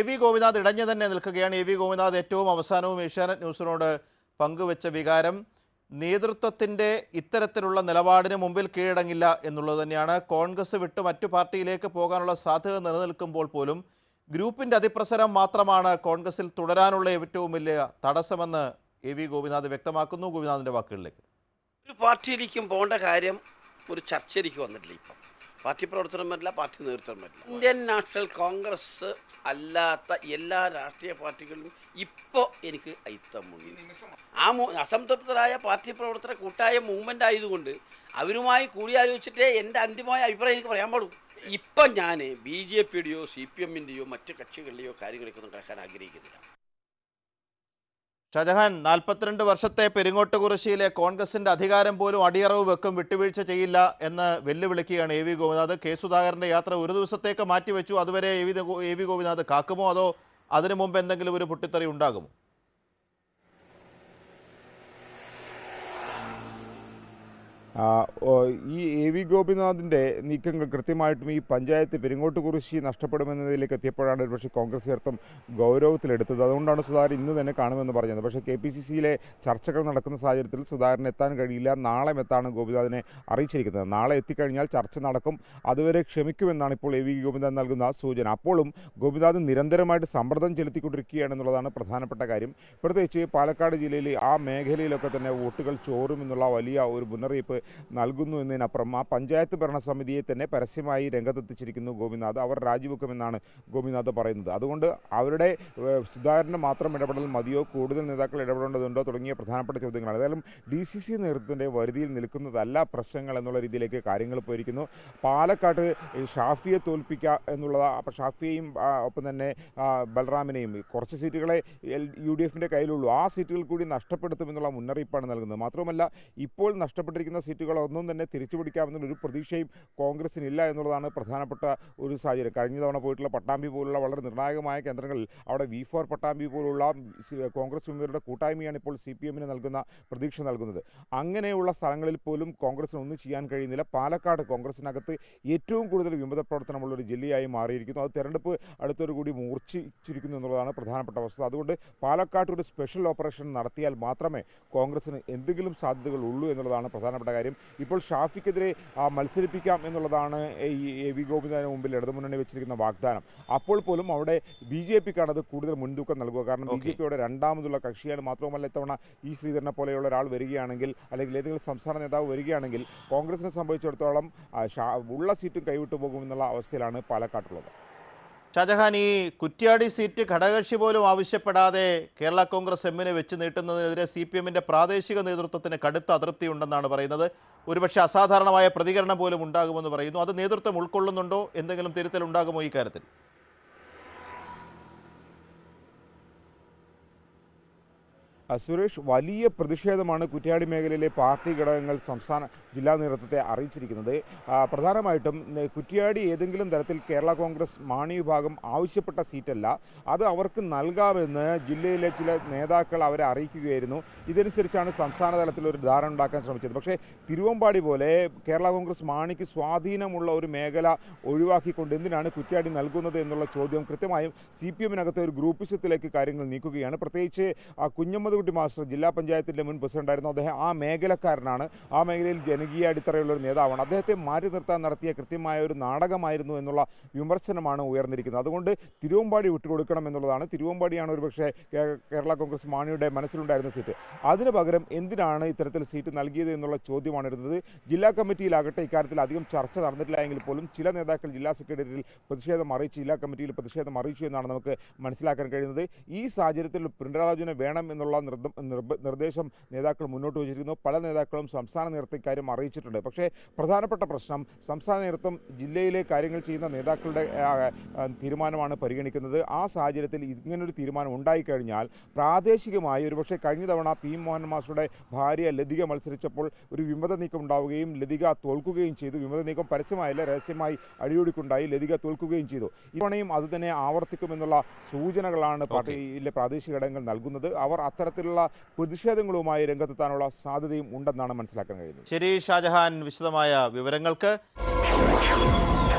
A V Gopinath ഇടഞ്ഞു തന്നെ നിൽക്കുകയാണ് A V Gopinath ഏറ്റവും അവസാനവും ഏഷ്യാനെറ്റ് ന്യൂസിനോട് പങ്കുവെച്ച വികാരം നേതൃത്വത്തിൻ്റെ ഇത്തരത്തിലുള്ള നിലപാടിന് മുമ്പിൽ കീഴടങ്ങില്ല എന്നുള്ളത് തന്നെയാണ് കോൺഗ്രസ് വിട്ട് മറ്റു പാർട്ടിയിലേക്ക് പോകാനുള്ള സാധ്യത നിലനിൽക്കുമ്പോൾ പോലും ഗ്രൂപ്പിൻ്റെ അതിപ്രസരം മാത്രമാണ് കോൺഗ്രസിൽ തുടരാനുള്ള ഏറ്റവും വലിയ തടസ്സമെന്ന് എ വി ഗോപിനാഥ് വ്യക്തമാക്കുന്നു ഗോപിനാഥിൻ്റെ വാക്കുകളിലേക്ക് ഒരു പാർട്ടിയിലേക്കും പോകേണ്ട കാര്യം ഒരു ചർച്ചയിലേക്ക് വന്നിട്ടില്ല ഇപ്പം പാർട്ടി പ്രവർത്തനം പറ്റില്ല പാർട്ടി നേതൃത്വം പറ്റില്ല ഇന്ത്യൻ നാഷണൽ കോൺഗ്രസ് അല്ലാത്ത എല്ലാ രാഷ്ട്രീയ പാർട്ടികളിലും ഇപ്പോൾ എനിക്ക് അയിത്തം മുങ്ങി ആ മു അസംതൃപ്തരായ പാർട്ടി പ്രവർത്തന കൂട്ടായ മൂവ്മെൻ്റ് ആയതുകൊണ്ട് അവരുമായി കൂടിയാലോചിച്ചിട്ടേ എൻ്റെ അന്തിമമായ അഭിപ്രായം എനിക്ക് പറയാൻ പാടും ഇപ്പം ഞാൻ ബി ജെ പിയുടെയോ സി പി എമ്മിൻ്റെയോ മറ്റ് കക്ഷികളുടെയോ കാര്യങ്ങളിലേക്കൊന്നും കിടക്കാൻ ആഗ്രഹിക്കുന്നില്ല ഷാജഹാൻ നാൽപ്പത്തിരണ്ട് വർഷത്തെ പെരിങ്ങോട്ട് കുറിശിയിലെ കോൺഗ്രസിന്റെ അധികാരം പോലും അടിയറവ് വെക്കും വിട്ടുവീഴ്ച ചെയ്യില്ല എന്ന് വെല്ലുവിളിക്കുകയാണ് എ വി ഗോപിനാഥ് കെ സുധാകരന്റെ യാത്ര ഒരു ദിവസത്തേക്ക് മാറ്റിവെച്ചു അതുവരെ എ വി ഗോ- എ വി ഗോപിനാഥ് കാക്കുമോ അതോ അതിനു മുമ്പ് എന്തെങ്കിലും ഒരു പൊട്ടിത്തെറി ഉണ്ടാകുമോ ആ, ഓ, ഈ എ വി ഗോപിനാഥിൻ്റെ നീക്കങ്ങൾ കൃത്യമായിട്ടും ഈ പഞ്ചായത്ത് പെരിങ്ങോട്ട് കുറിശി നഷ്ടപ്പെടുമെന്നതിലേക്ക് എത്തിയപ്പോഴാണ് ഒരുപക്ഷെ കോൺഗ്രസ് ചേർത്തും ഗൗരവത്തിലെടുത്തത് അതുകൊണ്ടാണ് സുധാകരൻ ഇന്ന് തന്നെ കാണുമെന്ന് പറഞ്ഞത് പക്ഷേ കെ പി സി സിയിലെ ചർച്ചകൾ നടക്കുന്ന സാഹചര്യത്തിൽ സുധാകരൻ എത്താൻ കഴിയില്ല നാളെ എത്താണ് ഗോപിനാഥിനെ അറിയിച്ചിരിക്കുന്നത് നാളെ എത്തിക്കഴിഞ്ഞാൽ ചർച്ച നടക്കും അതുവരെ ക്ഷമിക്കുമെന്നാണ് ഇപ്പോൾ എ വി ഗോപിനാഥ് നൽകുന്ന സൂചന അപ്പോഴും ഗോപിനാഥ് നിരന്തരമായിട്ട് സമ്മർദ്ദം ചെലുത്തിക്കൊണ്ടിരിക്കുകയാണെന്നുള്ളതാണ് പ്രധാനപ്പെട്ട കാര്യം പ്രത്യേകിച്ച് പാലക്കാട് ജില്ലയിൽ ആ മേഖലയിലൊക്കെ തന്നെ വോട്ടുകൾ ചോറുമെന്നുള്ള വലിയ ഒരു മുന്നറിയിപ്പ് നൽകുന്നു എന്നതിനപ്പുറം ആ പഞ്ചായത്ത് ഭരണസമിതിയെ തന്നെ പരസ്യമായി രംഗത്തെത്തിച്ചിരിക്കുന്നു ഗോപിനാഥ് അവർ രാജിവെക്കുമെന്നാണ് ഗോപിനാഥ് പറയുന്നത് അതുകൊണ്ട് അവരുടെ ഏഹ്, സുധാകരന് മാത്രം ഇടപെടൽ മതിയോ കൂടുതൽ നേതാക്കൾ ഇടപെടേണ്ടതുണ്ടോ തുടങ്ങിയ പ്രധാനപ്പെട്ട ചോദ്യങ്ങളാണ് ഏതായാലും ഡി സി സി നേതൃത്വത്തിൻ്റെ വരുതിയിൽ നിൽക്കുന്നതല്ല പ്രശ്നങ്ങൾ എന്നുള്ള രീതിയിലേക്ക് കാര്യങ്ങൾ പോയിരിക്കുന്നു പാലക്കാട്ട് ഈ ഷാഫിയെ തോൽപ്പിക്കുക എന്നുള്ളത് അപ്പോൾ ഷാഫിയെയും ആ, ഒപ്പം തന്നെ ആ, ബൽറാമിനെയും കുറച്ച് സീറ്റുകളെ എൽ യു ഡി എഫിൻ്റെ കയ്യിലുള്ളൂ ആ സീറ്റുകൾ കൂടി നഷ്ടപ്പെടുത്തുമെന്നുള്ള മുന്നറിയിപ്പാണ് നൽകുന്നത് മാത്രമല്ല ഇപ്പോൾ നഷ്ടപ്പെട്ടിരിക്കുന്ന സീറ്റുകളൊന്നും തന്നെ തിരിച്ചു പിടിക്കാമെന്നുള്ള ഒരു പ്രതീക്ഷയും കോൺഗ്രസിനില്ല എന്നുള്ളതാണ് പ്രധാനപ്പെട്ട ഒരു സാഹചര്യം കഴിഞ്ഞ തവണ പോയിട്ടുള്ള പട്ടാമ്പി പോലുള്ള വളരെ നിർണായകമായ കേന്ദ്രങ്ങളിൽ അവിടെ വി ഫോർ പട്ടാമ്പി പോലുള്ള സി- കോൺഗ്രസ് ഉമ്മയുടെ കൂട്ടായ്മയാണ് ഇപ്പോൾ സി പി എമ്മിന് നൽകുന്ന പ്രതീക്ഷ നൽകുന്നത് അങ്ങനെയുള്ള സ്ഥലങ്ങളിൽ പോലും കോൺഗ്രസിന് ഒന്നും ചെയ്യാൻ കഴിയുന്നില്ല പാലക്കാട് കോൺഗ്രസിനകത്ത് ഏറ്റവും കൂടുതൽ വിമത പ്രവർത്തനമുള്ള ഒരു ജില്ലയായി മാറിയിരിക്കുന്നു അത് തെരഞ്ഞെടുപ്പ് അടുത്തൊരു കൂടി മൂർച്ഛിച്ചിരിക്കുന്നു എന്നുള്ളതാണ് പ്രധാനപ്പെട്ട വസ്തുത അതുകൊണ്ട് പാലക്കാട്ട് ഒരു സ്പെഷ്യൽ ഓപ്പറേഷൻ നടത്തിയാൽ മാത്രമേ കോൺഗ്രസിന് എന്തെങ്കിലും സാധ്യതകൾ ഉള്ളൂ എന്നുള്ളതാണ് പ്രധാനപ്പെട്ട കാര്യം ഇപ്പോൾ ഷാഫിക്കെതിരെ ആ, മത്സരിപ്പിക്കാം എന്നുള്ളതാണ് ഈ എ വി ഗോപിനാഥിന് മുമ്പിൽ ഇടതുമുന്നണി വെച്ചിരിക്കുന്ന വാഗ്ദാനം അപ്പോൾ പോലും അവിടെ ബി ജെ പിക്കാണ് അത് കൂടുതൽ മുൻതൂക്കം നൽകുക കാരണം ബി ജെ പിയുടെ രണ്ടാമതുള്ള കക്ഷിയാണ് മാത്രവുമല്ല ഇത്തവണ ഈ ശ്രീധരനെ പോലെയുള്ള ഒരാൾ വരികയാണെങ്കിൽ അല്ലെങ്കിൽ ഏതെങ്കിലും സംസ്ഥാന നേതാവ് വരികയാണെങ്കിൽ കോൺഗ്രസിനെ സംബന്ധിച്ചിടത്തോളം ആ, ഷാ- ഉള്ള സീറ്റും കൈവിട്ടു പോകുമെന്നുള്ള അവസ്ഥയിലാണ് പാലക്കാട്ടുള്ളത് ഷാജഹാൻ ഈ കുറ്റ്യാടി സീറ്റ് ഘടകകക്ഷി പോലും ആവശ്യപ്പെടാതെ കേരള കോൺഗ്രസ് എമ്മിനെ വെച്ച് നീട്ടുന്നതിനെതിരെ സി പി എമ്മിൻ്റെ പ്രാദേശിക നേതൃത്വത്തിന് കടുത്ത അതൃപ്തിയുണ്ടെന്നാണ് പറയുന്നത് ഒരുപക്ഷെ അസാധാരണമായ പ്രതികരണം പോലും ഉണ്ടാകുമെന്ന് പറയുന്നു അത് നേതൃത്വം ഉൾക്കൊള്ളുന്നുണ്ടോ എന്തെങ്കിലും തിരുത്തൽ ഉണ്ടാകുമോ ഈ കാര്യത്തിൽ ആ, സുരേഷ് വലിയ പ്രതിഷേധമാണ് കുറ്റ്യാടി മേഖലയിലെ പാർട്ടി ഘടകങ്ങൾ സംസ്ഥാന ജില്ലാ നേതൃത്വത്തെ അറിയിച്ചിരിക്കുന്നത് ആ, പ്രധാനമായിട്ടും നെ- കുറ്റ്യാടി ഏതെങ്കിലും തരത്തിൽ കേരള കോൺഗ്രസ് മാണി വിഭാഗം ആവശ്യപ്പെട്ട സീറ്റല്ല അത് അവർക്ക് നൽകാമെന്ന് ജില്ലയിലെ ചില നേതാക്കൾ അവരെ അറിയിക്കുകയായിരുന്നു ഇതനുസരിച്ചാണ് സംസ്ഥാന തലത്തിൽ ഒരു ധാരണ ഉണ്ടാക്കാൻ ശ്രമിച്ചത് പക്ഷേ തിരുവമ്പാടി പോലെ കേരള കോൺഗ്രസ് മാണിക്ക് സ്വാധീനമുള്ള ഒരു മേഖല ഒഴിവാക്കിക്കൊണ്ട് എന്തിനാണ് കുറ്റ്യാടി നൽകുന്നത് എന്നുള്ള ചോദ്യം കൃത്യമായും സി പി എമ്മിനകത്തെ ഒരു ഗ്രൂപ്പിസത്തിലേക്ക് കാര്യങ്ങൾ നീക്കുകയാണ് പ്രത്യേകിച്ച് ആ കുഞ്ഞമ്മദ് കുട്ടി മാസ്റ്റർ ജില്ലാ പഞ്ചായത്തിൻ്റെ മുൻ പ്രസിഡന്റായിരുന്നു അദ്ദേഹം ആ മേഖലക്കാരനാണ് ആ മേഖലയിൽ ജനകീയ അടിത്തറയുള്ള ഒരു നേതാവാണ് അദ്ദേഹത്തെ മാറ്റി നിർത്താൻ നടത്തിയ കൃത്യമായ ഒരു നാടകമായിരുന്നു എന്നുള്ള വിമർശനമാണ് ഉയർന്നിരിക്കുന്നത് അതുകൊണ്ട് തിരുവമ്പാടി വിട്ടുകൊടുക്കണം എന്നുള്ളതാണ് തിരുവമ്പാടിയാണ് ഒരുപക്ഷെ കേ- കേരള കോൺഗ്രസ് മാണിയുടെ മനസ്സിലുണ്ടായിരുന്ന സീറ്റ് അതിന് പകരം എന്തിനാണ് ഇത്തരത്തിൽ സീറ്റ് നൽകിയത് എന്നുള്ള ചോദ്യമാണ് ഇരുന്നത് ജില്ലാ കമ്മിറ്റിയിലാകട്ടെ ഇക്കാര്യത്തിൽ അധികം ചർച്ച നടന്നിട്ടില്ല എങ്കിൽ പോലും ചില നേതാക്കൾ ജില്ലാ സെക്രട്ടറിയിൽ പ്രതിഷേധം അറിയിച്ചു ജില്ലാ കമ്മിറ്റിയിൽ പ്രതിഷേധം അറിയിച്ചു എന്നാണ് നമുക്ക് മനസ്സിലാക്കാൻ കഴിയുന്നത് ഈ സാഹചര്യത്തിൽ പിണറായി വേണം എന്നുള്ള നിർദ്ദ- നിർബ- നിർദ്ദേശം നേതാക്കൾ മുന്നോട്ട് വച്ചിരിക്കുന്നു പല നേതാക്കളും സംസ്ഥാന നേതൃത്വം ഇക്കാര്യം അറിയിച്ചിട്ടുണ്ട് പക്ഷേ പ്രധാനപ്പെട്ട പ്രശ്നം സംസ്ഥാന നേതൃത്വം ജില്ലയിലെ കാര്യങ്ങൾ ചെയ്യുന്ന നേതാക്കളുടെ ആ, ആ, തീരുമാനമാണ് പരിഗണിക്കുന്നത് ആ സാഹചര്യത്തിൽ ഇങ്ങനൊരു തീരുമാനം ഉണ്ടായിക്കഴിഞ്ഞാൽ പ്രാദേശികമായി ഒരുപക്ഷെ കഴിഞ്ഞ തവണ പി മോഹൻ മാസ്റ്ററുടെ ഭാര്യ ലതിക മത്സരിച്ചപ്പോൾ ഒരു വിമത നീക്കം ഉണ്ടാവുകയും ലതിക തോൽക്കുകയും ചെയ്തു വിമത നീക്കം പരസ്യമായല്ല രഹസ്യമായി അടിയൊഴുക്കുണ്ടായി ലതിക തോൽക്കുകയും ചെയ്തു ഇത്തവണയും അത് തന്നെ ആവർത്തിക്കുമെന്നുള്ള സൂചനകളാണ് പാർട്ടിയിലെ പ്രാദേശിക ഘടകങ്ങൾ നൽകുന്നത് അവർ അത്തരത്തിലുള്ള പ്രതിഷേധങ്ങളുമായി രംഗത്തെത്താനുള്ള സാധ്യതയും ഉണ്ടെന്നാണ് മനസ്സിലാക്കാൻ കഴിയുന്നത് ശരി ഷാജഹാൻ വിശദമായ വിവരങ്ങൾക്ക്